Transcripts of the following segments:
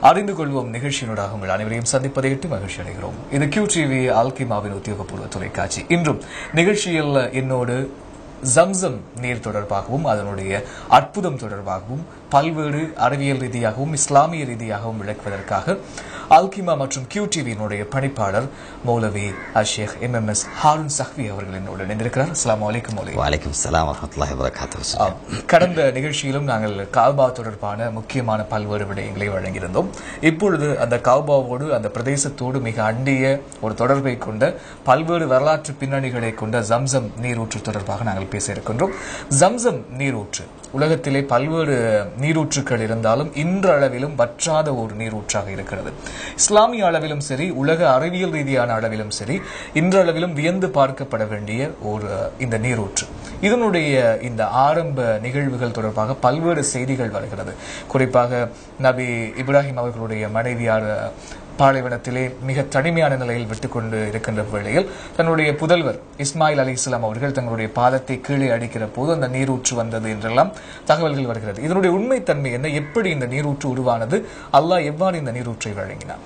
அறிந்து கொள்வோம் நிகழ்ச்சியினூடாக உங்கள் அனைவரையும் சந்திப்பதை இட்டு மகிழ்ச்சி அடைகிறோம் இது கியூ டிவி ஆல்கிமாவின் உத்தியோகபூர்வ தொலைக்காட்சி இன்றும் நிகழ்ச்சியில் என்னோடு ஜம்சம் நீர் தொடர்பாகவும் அதனுடைய அற்புதம் தொடர்பாகவும் பல்வேறு அறிவியல் ரீதியாகவும் இஸ்லாமிய ரீதியாகவும் விளக்குவதற்காக அல்கிமா மற்றும் கியூ டிவியினுடைய பணிப்பாளர் Moulavi Ashsheikh M M S Haroon Sahwi அவர்கள் என்னோடு இணைந்திருக்கிறார் அஸ்லாம் வலைக்கம் மௌலவி வலைக்கம் சலாம் வரமத்துல்லாஹி வரகாத்து ஆம். கடந்த நிகழ்ச்சியிலும் நாங்கள் காபா தொடர்பான முக்கியமான பல்வேறு விடயங்களை வழங்கியிருந்தோம் இப்பொழுது அந்த காபாவோடு அந்த பிரதேசத்தோடு மிக அண்டிய ஒரு தொடர்பை கொண்ட பல்வேறு வரலாற்று பின்னணிகளை கொண்ட ஜம்சம் நீரூற்று தொடர்பாக நாங்கள் பேச இருக்கின்றோம் ஜம்சம் நீரூற்று உலகத்திலே பல்வேறு நீரூற்றுக்கள் இருந்தாலும் இன்றளவிலும் வற்றாத ஒரு நீரூற்றாக இருக்கிறது இஸ்லாமிய அளவிலும் சரி உலக அறிவியல் ரீதியான அளவிலும் சரி இன்றளவிலும் வியந்து பார்க்கப்பட வேண்டிய ஒரு இந்த நீரூற்று இதனுடைய இந்த ஆரம்ப நிகழ்வுகள் தொடர்பாக பல்வேறு செய்திகள் வருகிறது குறிப்பாக நபி இப்ராஹிம் அவர்களுடைய மனைவியார் பாலைவனத்திலே மிக தனிமையான நிலையில் விட்டுக்கொண்டு இருக்கின்ற வேளையில் தன்னுடைய புதல்வர் இஸ்மாயில் அலி இஸ்லாம் அவர்கள் தங்களுடைய பாதத்தை கீழே அடிக்கிற போது அந்த நீரூற்று வந்தது என்றெல்லாம் தகவல்கள் வருகிறது இதனுடைய உண்மைத்தன்மை என்ன எப்படி இந்த நீரூற்று உருவானது அல்லாஹ் எவ்வாறு இந்த நீரூற்றை வழங்கினார்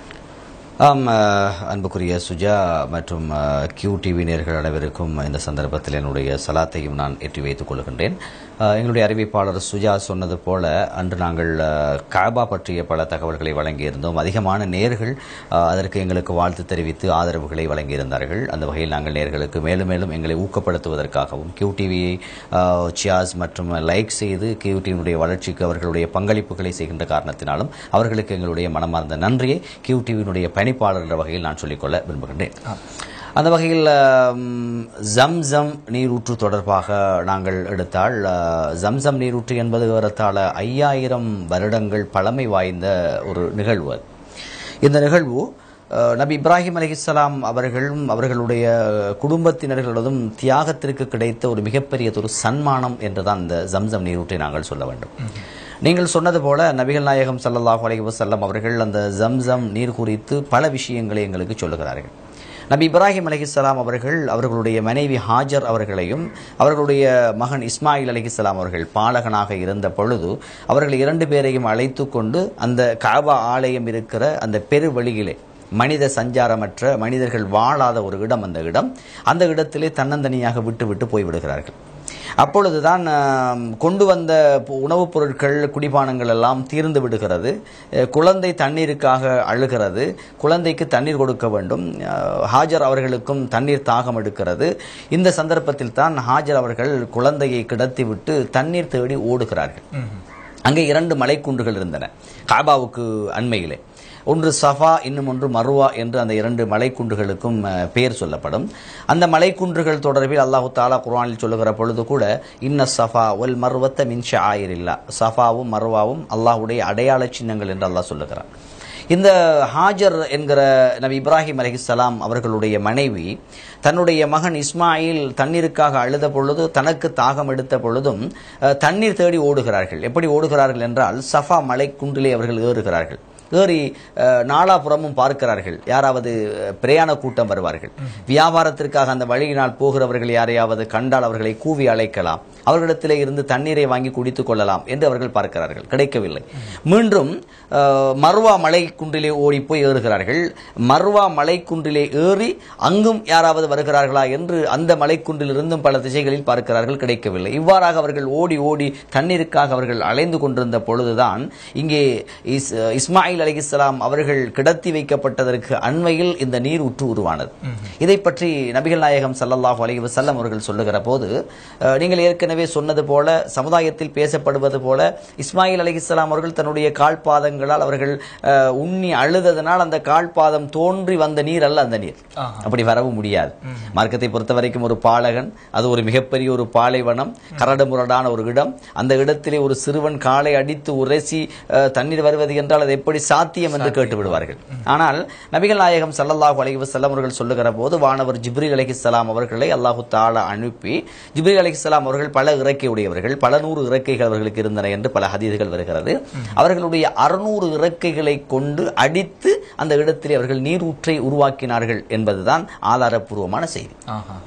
ஆம் அஹ், அன்புக்குரிய சுஜா மற்றும் அஹ், கியூ டிவி நேர்கள் அனைவருக்கும் இந்த சந்தர்ப்பத்தில் என்னுடைய சலாத்தையும் நான் ஏற்றி வைத்துக் கொள்கின்றேன் அஹ், எங்களுடைய அறிவிப்பாளர் சுஜா சொன்னது போல அன்று நாங்கள் அஹ், காபா பற்றிய பல தகவல்களை வழங்கியிருந்தோம் அதிகமான நேர்கள் அஹ், அதற்கு எங்களுக்கு வாழ்த்து தெரிவித்து ஆதரவுகளை வழங்கியிருந்தார்கள் அந்த வகையில் நாங்கள் நேர்களுக்கு மேலும் மேலும் எங்களை ஊக்கப்படுத்துவதற்காகவும் கியூ டிவியை சியாஸ் மற்றும் லைக் செய்து கியூ டிவியினுடைய வளர்ச்சிக்கு அவர்களுடைய பங்களிப்புகளை செய்கின்ற காரணத்தினாலும் அவர்களுக்கு எங்களுடைய மனமார்ந்த நன்றியை கியூ டிவியினுடைய பணிப்பாளர் என்ற வகையில் நான் சொல்லிக்கொள்ள விரும்புகின்றேன் அந்த வகையில் ம், ஜம்சம் நீரூற்று தொடர்பாக நாங்கள் எடுத்தால் அஹ், ஜம்சம் நீரூற்று என்பது ஏறத்தாழ ஐயாயிரம் வருடங்கள் பழமை வாய்ந்த ஒரு நிகழ்வு அது. இந்த நிகழ்வு அஹ், நபி இப்ராஹிம் அலிஹிஸ்ஸலாம் அவர்களும் அவர்களுடைய குடும்பத்தினர்களதும் தியாகத்திற்கு கிடைத்த ஒரு மிகப்பெரியதொரு சன்மானம் என்றுதான் இந்த ஜம்சம் நீரூற்றை நாங்கள் சொல்ல வேண்டும் நீங்கள் சொன்னது போல நபிகள் நாயகம் ஸல்லல்லாஹு அலைஹி வஸல்லம் அவர்கள் அந்த ஜம்சம் நீர் குறித்து பல விஷயங்களை எங்களுக்கு சொல்லுகிறார்கள் நபி இப்ராஹிம் அலைஹிஸ்ஸலாம் அவர்கள் அவர்களுடைய மனைவி ஹாஜர் அவர்களையும் அவர்களுடைய மகன் இஸ்மாயில் அலைஹிஸ்ஸலாம் அவர்கள் பாலகனாக இருந்த பொழுது அவர்கள் இரண்டு பேரையும் அழைத்து கொண்டு அந்த காபா ஆலயம் இருக்கிற அந்த பெருவெளியிலே மனித சஞ்சாரமற்ற மனிதர்கள் வாழாத ஒரு இடம் அந்த இடம் அந்த இடத்திலே தன்னந்தனியாக விட்டு விட்டு போய்விடுகிறார்கள் அப்பொழுதுதான் ஆம், கொண்டு வந்த பு- உணவுப் பொருட்கள் குடிபானங்கள் எல்லாம் தீர்ந்து விடுகிறது அஹ், குழந்தை தண்ணீருக்காக அழுகிறது குழந்தைக்கு தண்ணீர் கொடுக்க வேண்டும் அஹ், ஹாஜர் அவர்களுக்கும் தண்ணீர் தாகம் எடுக்கிறது இந்த சந்தர்ப்பத்தில் தான் ஹாஜர் அவர்கள் குழந்தையை கிடத்திவிட்டு தண்ணீர் தேடி ஓடுகிறார்கள் அங்கே இரண்டு மலைக்குன்றுகள் இருந்தன காபாவுக்கு அண்மையிலே ஒன்று சஃபா இன்னும் ஒன்று மருவா என்று அந்த இரண்டு மலைக்குன்றுகளுக்கும் அஹ், பெயர் சொல்லப்படும் அந்த மலைக்குன்றுகள் தொடர்பில் அல்லாஹு தாலா குர்ஆனில் சொல்லுகிற பொழுது கூட இன்ன சஃபா ஒல் மர்வத்த மின் ஷாயிரில்லா சஃபாவும் மர்வாவும் அல்லாஹ்வுடைய அடையாள சின்னங்கள் என்று அல்லாஹ் சொல்லுகிறான் இந்த ஹாஜர் என்கிற நபி இப்ராஹிம் அலைஹிஸ்ஸலாம் அவர்களுடைய மனைவி தன்னுடைய மகன் இஸ்மாயில் தண்ணீருக்காக அழுத பொழுது தனக்கு தாகம் எடுத்த பொழுதும் அஹ், தண்ணீர் தேடி ஓடுகிறார்கள் எப்படி ஓடுகிறார்கள் என்றால் சஃபா மலைக்குன்றிலே அவர்கள் ஏறுகிறார்கள் ஏறி அஹ், நாலாபுறமும் பார்க்கிறார்கள் யாராவது அஹ், பிரயாண கூட்டம் வருவார்கள் வியாபாரத்திற்காக அந்த வழியினால் போகிறவர்கள் யாரையாவது கண்டால் அவர்களை கூவி அழைக்கலாம் அவர்களிடத்திலே இருந்து தண்ணீரை வாங்கி குடித்துக் கொள்ளலாம் என்று அவர்கள் பார்க்கிறார்கள் கிடைக்கவில்லை மீண்டும் அஹ், மர்வா மலை குன்றிலே ஓடி போய் ஏறுகிறார்கள் மர்வா மலை குன்றிலே ஏறி அங்கும் யாராவது வருகிறார்களா என்று அந்த மலைக்குன்றிலிருந்தும் பல திசைகளில் பார்க்கிறார்கள் கிடைக்கவில்லை இவ்வாறாக அவர்கள் ஓடி ஓடி தண்ணீருக்காக அவர்கள் அலைந்து கொண்டிருந்த பொழுதுதான் இங்கே இஸ்- இஸ்மாயில் அலிகிஸ்லாம் அவர்கள் கிடத்தி வைக்கப்பட்டதற்கு அண்மையில் இந்த நீர் உற்று உருவானது இதை பற்றி நபிகள் நாயகம் ஸல்லல்லாஹு அலைஹி வஸல்லம் அவர்கள் சொல்லுகிற போது அஹ், நீங்கள் ஏற்கனவே சொன்னது போல சமுதாயத்தில் பேசப்படுவது போல இஸ்மாயில் அலிகிஸ்லாம் அவர்கள் தன்னுடைய கால்பாதங்களால் அவர்கள் அஹ், உண்ணி அழுததனால் அந்த கால்பாதம் தோன்றி வந்த நீர் அல்ல அந்த நீர் ஆஹா. அப்படி வரவும் முடியாது மார்க்கத்தை பொறுத்த வரைக்கும் ஒரு பாலகன் அது ஒரு மிகப்பெரிய ஒரு பாலைவனம் கரடு முரடான ஒரு இடம் அந்த இடத்திலே ஒரு சிறுவன் காலை அடித்து உரசி அஹ், தண்ணீர் வருவது என்றால் அது எப்படி சாத்தியம் என்று கேட்டு விடுவார்கள் ஆனால் நபிகள் நாயகம் ஸல்லல்லாஹு அலைஹி வஸல்லம் அவர்கள் சொல்லுகிற போது வானவர் ஜிப்ரீல் அலைஹிஸ்ஸலாம் அவர்களை அல்லாஹு தாலா அனுப்பி ஜிப்ரீல் அலைஹிஸ்ஸலாம் அவர்கள் பல இறக்கை உடையவர்கள் பல நூறு இறக்கைகள் அவர்களுக்கு இருந்தன என்று பல ஹதீதுகள் வருகிறது அவர்களுடைய அறுநூறு இறக்கைகளை கொண்டு அடித்து அந்த இடத்திலே அவர்கள் நீரூற்றை உருவாக்கினார்கள் என்பதுதான் ஆதாரப்பூர்வமான செய்தி ஆஹா.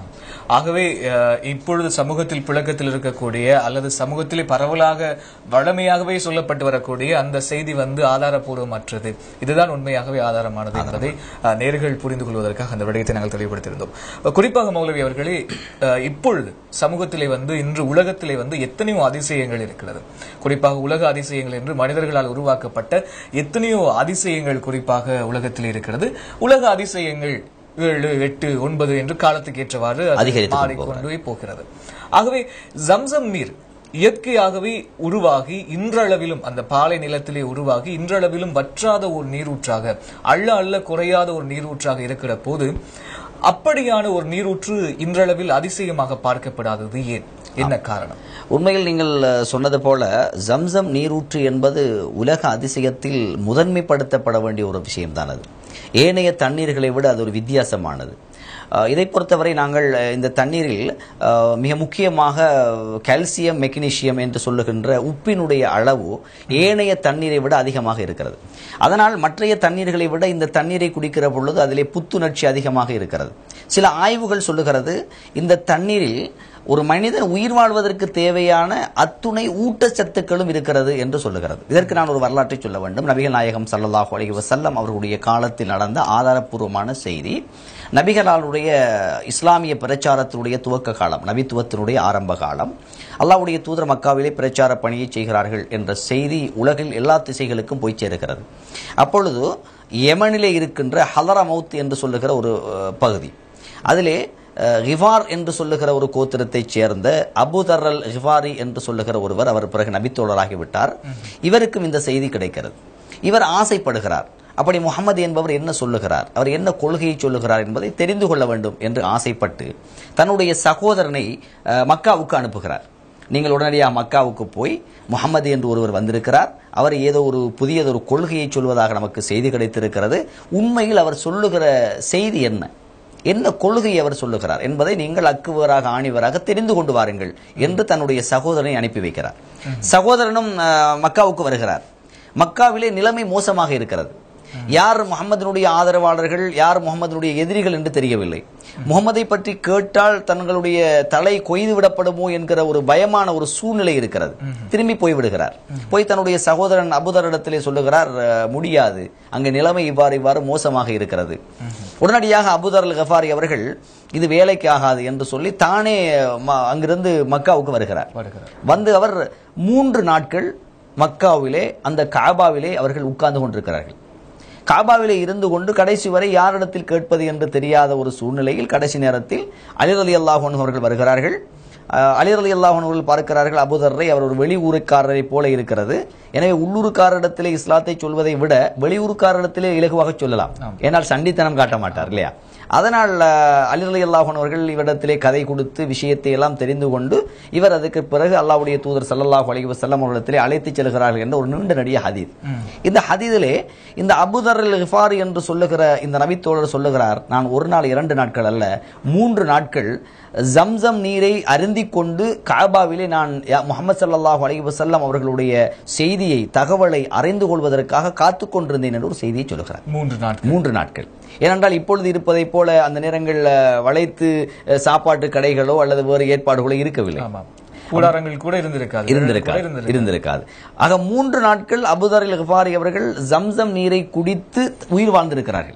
ஆகவே அஹ், இப்பொழுது சமூகத்தில் புழக்கத்தில் இருக்கக்கூடிய அல்லது சமூகத்திலே பரவலாக வழமையாகவே சொல்லப்பட்டு வரக்கூடிய அந்த செய்தி வந்து ஆதாரபூர்வமற்றது இதுதான் உண்மையாகவே ஆதாரமானது என்பதை அஹ், நேர்கள் புரிந்து கொள்வதற்காக அந்த விடயத்தை நாங்கள் தெளிவுபடுத்தியிருந்தோம் அஹ், குறிப்பாக மௌலவி அவர்களே அஹ், இப்பொழுது சமூகத்திலே வந்து இன்று உலகத்திலே வந்து எத்தனையோ அதிசயங்கள் இருக்கிறது குறிப்பாக உலக அதிசயங்கள் என்று மனிதர்களால் உருவாக்கப்பட்ட எத்தனையோ அதிசயங்கள் குறிப்பாக உலகத்திலே இருக்கிறது உலக அதிசயங்கள் ஏழு எட்டு ஒன்பது என்று காலத்துக்கு ஏற்றவாறு அது அதிகரித்துக் கொண்டு மாறிக்கொண்டு போகிறது ஆகவே ஜம்சம் நீர் இயற்கையாகவே உருவாகி இன்றளவிலும் அந்த பாலை நிலத்திலே உருவாகி இன்றளவிலும் வற்றாத ஒரு நீரூற்றாக அள்ள அள்ள குறையாத ஒரு நீரூற்றாக இருக்கிற போது அப்படியான ஒரு நீரூற்று இன்றளவில் அதிசயமாக பார்க்கப்படாதது ஏன் என்ன காரணம் உண்மையில் நீங்கள் அஹ், சொன்னது போல ஜம்சம் நீரூற்று என்பது உலக அதிசயத்தில் முதன்மைப்படுத்தப்பட வேண்டிய ஒரு விஷயம்தான் அது ஏனைய தண்ணீர்களை விட அது ஒரு வித்தியாசமானது அஹ், இதை பொறுத்தவரை நாங்கள் அஹ், இந்த தண்ணீரில் அஹ், மிக முக்கியமாக கால்சியம் மெக்னீசியம் என்று சொல்லுகின்ற உப்பினுடைய அளவு ஏனைய தண்ணீரை விட அதிகமாக இருக்கிறது அதனால் மற்றைய தண்ணீர்களை விட இந்த தண்ணீரை குடிக்கிற பொழுது அதிலே புத்துணர்ச்சி அதிகமாக இருக்கிறது சில ஆய்வுகள் சொல்லுகிறது இந்த தண்ணீரில் ஒரு மனிதன் உயிர் வாழ்வதற்கு தேவையான அத்துணை ஊட்டச்சத்துக்களும் இருக்கிறது என்று சொல்லுகிறது இதற்கு நான் ஒரு வரலாற்றை சொல்ல வேண்டும் நபிகள் நாயகம் ஸல்லல்லாஹு அலைஹி வஸல்லம் அவர்களுடைய காலத்தில் நடந்த ஆதாரப்பூர்வமான செய்தி நபிகளாருடைய இஸ்லாமிய பிரச்சாரத்தினுடைய துவக்க காலம் நபித்துவத்தினுடைய ஆரம்ப காலம் அல்லாஹ்வுடைய தூதர் மக்காவிலே பிரச்சார பணியை செய்கிறார்கள் என்ற செய்தி உலகில் எல்லா திசைகளுக்கும் போய் சேருகிறது அப்பொழுது யமனிலே இருக்கின்ற ஹலரமௌத் என்று சொல்லுகிற ஒரு அஹ், பகுதி அதிலே அஹ், கிஃபார் என்று சொல்லுகிற ஒரு கோத்திரத்தைச் சேர்ந்த அபுதர் அல் கிஃபாரி என்று சொல்லுகிற ஒருவர் அவர் பிறகு நபித்தோழராகிவிட்டார் இவருக்கும் இந்த செய்தி கிடைக்கிறது இவர் ஆசைப்படுகிறார் அப்படி முகமது என்பவர் என்ன சொல்லுகிறார் அவர் என்ன கொள்கையை சொல்லுகிறார் என்பதை தெரிந்து கொள்ள வேண்டும் என்று ஆசைப்பட்டு தன்னுடைய சகோதரனை அஹ், மக்காவுக்கு அனுப்புகிறார் நீங்கள் உடனடியாக மக்காவுக்கு போய் முகமது என்று ஒருவர் வந்திருக்கிறார் அவர் ஏதோ ஒரு புதியதொரு கொள்கையை சொல்வதாக நமக்கு செய்தி கிடைத்திருக்கிறது உண்மையில் அவர் சொல்லுகிற செய்தி என்ன என்ன கொள்கை அவர் சொல்லுகிறார் என்பதை நீங்கள் அக்குவராக ஆணிவராக தெரிந்து கொண்டு வாருங்கள் என்று தன்னுடைய சகோதரனை அனுப்பி வைக்கிறார் சகோதரனும் அஹ், மக்காவுக்கு வருகிறார் மக்காவிலே நிலைமை மோசமாக இருக்கிறது யார் முகமதினுடைய ஆதரவாளர்கள் யார் முகமதினுடைய எதிரிகள் என்று தெரியவில்லை முகமதை பற்றி கேட்டால் தங்களுடைய தலை கொய்து விடப்படுமோ என்கிற ஒரு பயமான ஒரு சூழ்நிலை இருக்கிறது திரும்பி போய் விடுகிறார் போய் தன்னுடைய சகோதரன் அபுதரிடத்திலே சொல்லுகிறார் "அஹ், முடியாது அங்கு நிலைமை இவ்வாறு இவ்வாறு மோசமாக இருக்கிறது உடனடியாக அபுதர் அல் கஃபாரி அவர்கள் இது வேலைக்கு ஆகாது என்று சொல்லி தானே ம- அங்கிருந்து மக்காவுக்கு வருகிறார் வருகிறார் வந்து அவர் மூன்று நாட்கள் மக்காவிலே அந்த காபாவிலே அவர்கள் உட்கார்ந்து கொண்டிருக்கிறார்கள் காபாவிலே இருந்து கொண்டு கடைசி வரை யாரிடத்தில் கேட்பது என்று தெரியாத ஒரு சூழ்நிலையில் கடைசி நேரத்தில் அலி அலி அல்லாஹன் அவர்கள் வருகிறார்கள் அஹ், அலி அலி அல்லாஹன் அவர்கள் பார்க்கிறார்கள் அபுதர்ரை அவர் ஒரு வெளி ஊருக்காரரை போல இருக்கிறது எனவே உள்ளூருக்காரரிடத்திலே இஸ்லாத்தை சொல்வதை விட வெளியூருக்காரரிடத்திலே இலகுவாக சொல்லலாம் ஏனால் சண்டித்தனம் காட்ட மாட்டார் இல்லையா அதனால் அஹ், அலி அலி அல்லாஹன் அவர்கள் இவரிடத்திலே கதை கொடுத்து விஷயத்தை எல்லாம் தெரிந்து கொண்டு இவர் அதுக்கு பிறகு அல்லாஹ்வுடைய தூதர் ஸல்லல்லாஹு அலைஹி வஸல்லம் அவர்களிடத்திலே அழைத்துச் செல்கிறார்கள் என்ற ஒரு நீண்ட நடிக ஹதீத் இந்த ஹதீதிலே இந்த அபுதர் அல் கிஃபாரி என்று சொல்லுகிற இந்த நபித்தோழர் சொல்லுகிறார் நான் ஒரு நாள் இரண்டு நாட்கள் அல்ல மூன்று நாட்கள் ஜம்சம் நீரை அருந்திக் கொண்டு காபாவிலே நான் யா- முஹம்மது ஸல்லல்லாஹு அலைஹி வஸல்லம் அவர்களுடைய செய்தியை தகவலை அறிந்து கொள்வதற்காக காத்துக் கொண்டிருந்தேன் என்று ஒரு செய்தியை சொல்லுகிறார் மூன்று நாட்கள் மூன்று நாட்கள் ஏனென்றால் இப்பொழுது இருப்பதைப் போல அந்த நேரங்களில் வளைத்து அஹ், சாப்பாட்டு கடைகளோ அல்லது வேறு ஏற்பாடுகளோ இருக்கவில்லை ஆமாம் கூடாரங்கள் கூட இருந்திருக்காது கூட இருந்திருக்காது இருந்திருக்காது. இருந்திருக்காது ஆக மூன்று நாட்கள் அபுதரில் கிஃபாரி அவர்கள் ஜம்சம் நீரை குடித்து உயிர் வாழ்ந்திருக்கிறார்கள்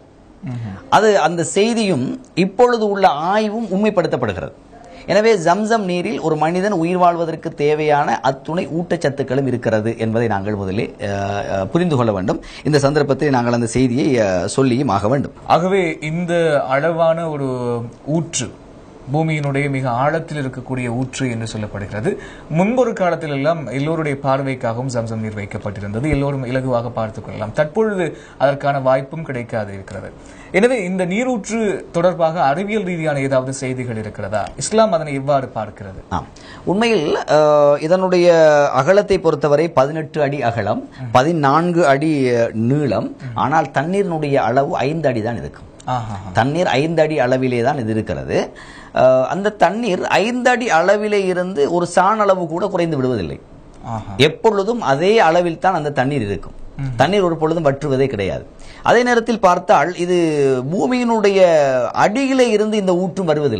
அது அந்த செய்தியும் இப்பொழுது உள்ள ஆய்வும் உண்மைப்படுத்தப்படுகிறது எனவே ஜம்சம் நீரில் ஒரு மனிதன் உயிர் வாழ்வதற்கு தேவையான அத்துணை ஊட்டச்சத்துக்களும் இருக்கிறது என்பதை நாங்கள் முதலில் அஹ், அஹ், புரிந்து கொள்ள வேண்டும் இந்த சந்தர்ப்பத்தில் நாங்கள் அந்த செய்தியை அஹ், சொல்லியும் ஆக வேண்டும் ஆகவே இந்த அளவான ஒரு ஊற்று பூமியினுடைய மிக ஆழத்தில் இருக்கக்கூடிய ஊற்று என்று சொல்லப்படுகிறது முன்பொரு காலத்தில் எல்லாம் எல்லோருடைய பார்வைக்காகவும் ஜம்சம் நீர் வைக்கப்பட்டிருந்தது எல்லோரும் இலகுவாக பார்த்துக் கொள்ளலாம் தற்பொழுது அதற்கான வாய்ப்பும் கிடைக்காது இருக்கிறது எனவே இந்த நீரூற்று தொடர்பாக அறிவியல் ரீதியான ஏதாவது செய்திகள் இருக்கிறதா இஸ்லாம் அதனை எவ்வாறு பார்க்கிறது ஆம் உண்மையில் அஹ், இதனுடைய அகலத்தை பொறுத்தவரை பதினெட்டு அடி அகலம் பதினான்கு அடி அஹ், நீளம் ஆனால் தண்ணீரினுடைய அளவு ஐந்து அடி தான் இருக்கும் ஆஹா தண்ணீர் ஐந்து அடி அளவிலே தான் இது இருக்கிறது அஹ், அந்த தண்ணீர் ஐந்து அடி அளவிலே இருந்து ஒரு சாண் அளவு கூட குறைந்து விடுவதில்லை ஆஹா எப்பொழுதும் அதே அளவில் தான் அந்த தண்ணீர் இருக்கும் தண்ணீர் ஒரு பொழுதும் வற்றுவதே கிடையாது அதே நேரத்தில் பார்த்தால் இது பூமியினுடைய அடியிலே இருந்து இந்த ஊற்றும் வருவதில்லை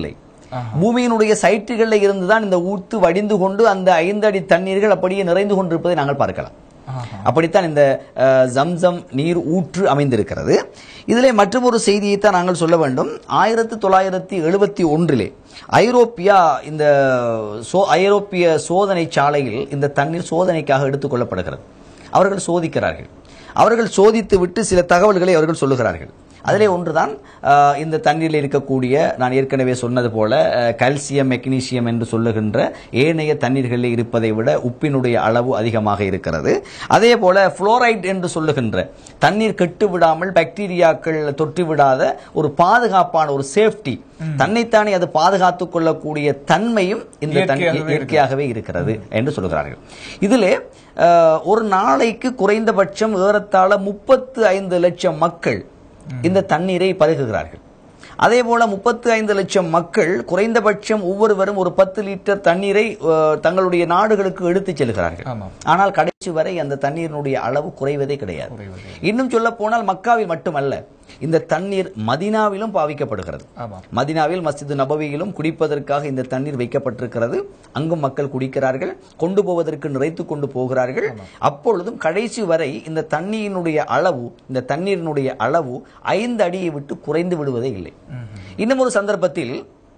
பூமியினுடைய சைட்டுகளில் இருந்துதான் இந்த ஊத்து வடிந்து கொண்டு அந்த ஐந்து அடி தண்ணீர்கள் அப்படியே நிறைந்து கொண்டிருப்பதை நாங்கள் பார்க்கலாம் ஆஹா. அப்படித்தான் இந்த அஹ், ஜம்சம் நீர் ஊற்று அமைந்திருக்கிறது இதிலே மற்றொரு செய்தியைத்தான் நாங்கள் சொல்ல வேண்டும் ஆயிரத்தி தொள்ளாயிரத்தி எழுபத்தி ஒன்றிலே ஐரோப்பியா இந்த சோ ஐரோப்பிய சோதனை சாலையில் இந்த தண்ணீர் சோதனைக்காக எடுத்துக்கொள்ளப்படுகிறது அவர்கள் சோதிக்கிறார்கள் அவர்கள் சோதித்து விட்டு சில தகவல்களை அவர்கள் சொல்லுகிறார்கள் அதிலே ஒன்றுதான் அஹ், இந்த தண்ணீரில் இருக்கக்கூடிய நான் ஏற்கனவே சொன்னது போல அஹ், கால்சியம் மெக்னீசியம் என்று சொல்லுகின்ற ஏனைய தண்ணீர்களில் இருப்பதை விட உப்பினுடைய அளவு அதிகமாக இருக்கிறது அதே போல புளோரைட் என்று சொல்லுகின்ற தண்ணீர் கெட்டு விடாமல் பாக்டீரியாக்கள் தொற்றி விடாத ஒரு பாதுகாப்பான ஒரு சேஃப்டி தன்னைத்தானே அது பாதுகாத்துக் கொள்ளக்கூடிய தன்மையும் இந்த தண்ணீர் இயற்கையாகவே இயற்கையாகவே இருக்கிறது என்று சொல்கிறார்கள் இதிலே அஹ், ஒரு நாளைக்கு குறைந்தபட்சம் ஏறத்தாழ முப்பத்து ஐந்து லட்சம் மக்கள் இந்த தண்ணீரை பருகுகிறார்கள் அதே போல முப்பத்து ஐந்து லட்சம் மக்கள் குறைந்தபட்சம் ஒவ்வொருவரும் ஒரு பத்து லிட்டர் தண்ணீரை அஹ், தங்களுடைய நாடுகளுக்கு எடுத்துச் செல்கிறார்கள் ஆமாம் ஆனால் கடைசி வரை அந்த தண்ணீரினுடைய அளவு குறைவதே கிடையாது குறைவதே. இன்னும் சொல்ல போனால் மக்காவில் மட்டுமல்ல இந்த தண்ணீர் மதினாவிலும் பாவிக்கப்படுகிறது ஆமாம் மதினாவில் மஸ்ஜித் நபவியிலும் குடிப்பதற்காக இந்த தண்ணீர் வைக்கப்பட்டிருக்கிறது அங்கும் மக்கள் குடிக்கிறார்கள் கொண்டு போவதற்கு நிறைத்து கொண்டு போகிறார்கள் அப்பொழுதும் கடைசி வரை இந்த தண்ணீரினுடைய அளவு இந்த தண்ணீரினுடைய அளவு ஐந்து அடியை விட்டு குறைந்து விடுவதே இல்லை இன்னும் ஒரு சந்தர்ப்பத்தில்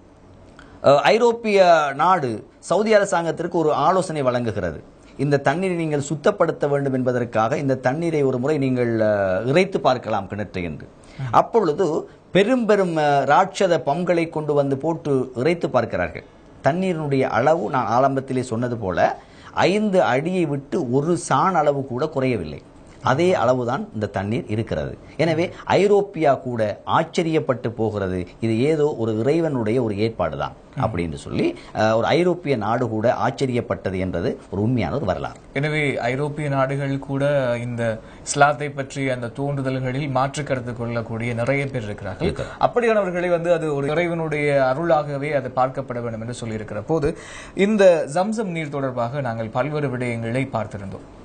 அஹ், ஐரோப்பிய நாடு சவுதி அரசாங்கத்திற்கு ஒரு ஆலோசனை வழங்குகிறது இந்த தண்ணீரை நீங்கள் சுத்தப்படுத்த வேண்டும் என்பதற்காக இந்த தண்ணீரை ஒரு முறை நீங்கள் அஹ், இறைத்து பார்க்கலாம் கிணற்றை என்று அப்பொழுது பெரும் பெரும் அஹ், ராட்சத பம்களை கொண்டு வந்து போட்டு இறைத்து பார்க்கிறார்கள் தண்ணீரினுடைய அளவு நான் ஆரம்பத்திலே சொன்னது போல ஐந்து அடியை விட்டு ஒரு சாண் அளவு கூட குறையவில்லை அதே அளவுதான் இந்த தண்ணீர் இருக்கிறது எனவே ஐரோப்பியா கூட ஆச்சரியப்பட்டு போகிறது இது ஏதோ ஒரு இறைவனுடைய ஒரு ஏற்பாடுதான் அப்படின்னு சொல்லி அஹ், ஒரு ஐரோப்பிய நாடு கூட ஆச்சரியப்பட்டது என்பது ஒரு உண்மையான ஒரு வரலாறு எனவே ஐரோப்பிய நாடுகள் கூட இந்த இஸ்லாத்தை பற்றிய அந்த தூண்டுதல்களில் மாற்று கருத்து கொள்ளக்கூடிய நிறைய பேர் இருக்கிறார்கள் அப்படியானவர்களை வந்து அது ஒரு இறைவனுடைய அருளாகவே அது பார்க்கப்பட வேண்டும் என்று சொல்லியிருக்கிற போது இந்த ஜம்சம் நீர் தொடர்பாக நாங்கள் பல்வேறு விடயங்களை பார்த்திருந்தோம்